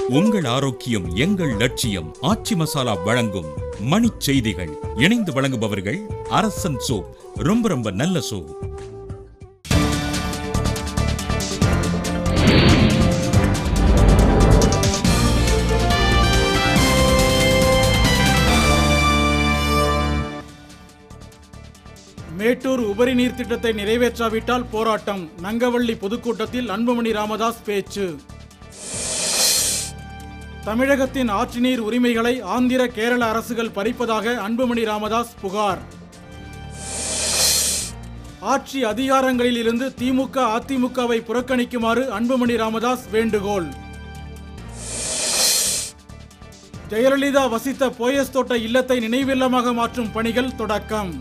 உங்கள் ஆரோக்கியம் எங்கள் லட்சியம் ஆச்சி மசாலா வழங்கும் மணிச் செய்திகள் இணைந்து வழங்குபவர்கள் அரசன் சோப் ரொம்ப ரொம்ப நல்ல சோப் மேட்டூர் உபரி நீர் திட்டத்தை நிறைவேற்றாவிட்டால் போராட்டம் நங்கவள்ளி பொதுக்கூட்டத்தில் அன்புமணி ராமதாஸ் பேச்சு தமிழகத்தின் ஆற்று நீர் உரிமைகளை ஆந்திர கேரள அரசுகள் பறிப்பதாக அன்புமணி ராமதாஸ் புகார் ஆட்சி அதிகாரங்களில் இருந்து திமுக அதிமுகவை புறக்கணிக்குமாறு அன்புமணி ராமதாஸ் வேண்டுகோள் ஜெயலலிதா வசித்த போயஸ் தோட்ட இல்லத்தை நினைவில்லமாக மாற்றும் பணிகள் தொடக்கம்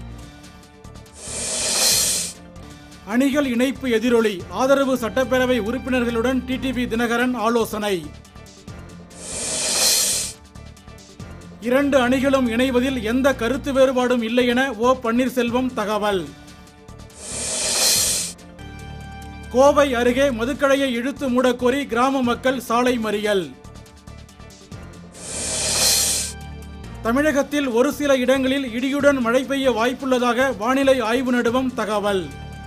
அணிகள் இணைப்பு எதிரொலி ஆதரவு சட்டப்பேரவை உறுப்பினர்களுடன் டிடிவி தினகரன் ஆலோசனை இரண்டு அணிகளும் இணைவதில் எந்த கருத்து வேறுபாடும் இல்லை என ஓ பன்னீர்செல்வம் தகவல் கோவை அருகே மதுக்கடையை இழுத்து மூடக்கோரி கிராம மக்கள் சாலை மறியல் தமிழகத்தில் ஒரு சில இடங்களில் இடியுடன் மழை பெய்ய வாய்ப்புள்ளதாக வானிலை ஆய்வு நடுவம் தகவல்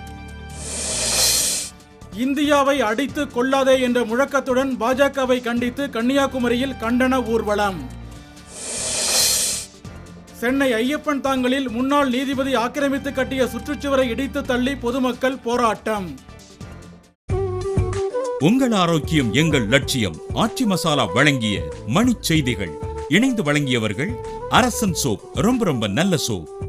இந்தியாவை அடித்து கொள்ளாதே என்ற முழக்கத்துடன் பாஜகவை கண்டித்து கன்னியாகுமரியில் கண்டன ஊர்வலம் சென்னை ஐயப்பன் தாங்கலில் முன்னாள் நீதிபதி ஆக்கிரமித்து கட்டிய சுற்றுச்சுவரை இடித்து தள்ளி பொதுமக்கள் போராட்டம் உங்கள் ஆரோக்கியம் எங்கள் லட்சியம் ஆச்சி மசாலா வழங்கிய மணிச் செய்திகள் இணைந்து வழங்கியவர்கள் அரசன் சோப் ரொம்ப ரொம்ப நல்ல சோப்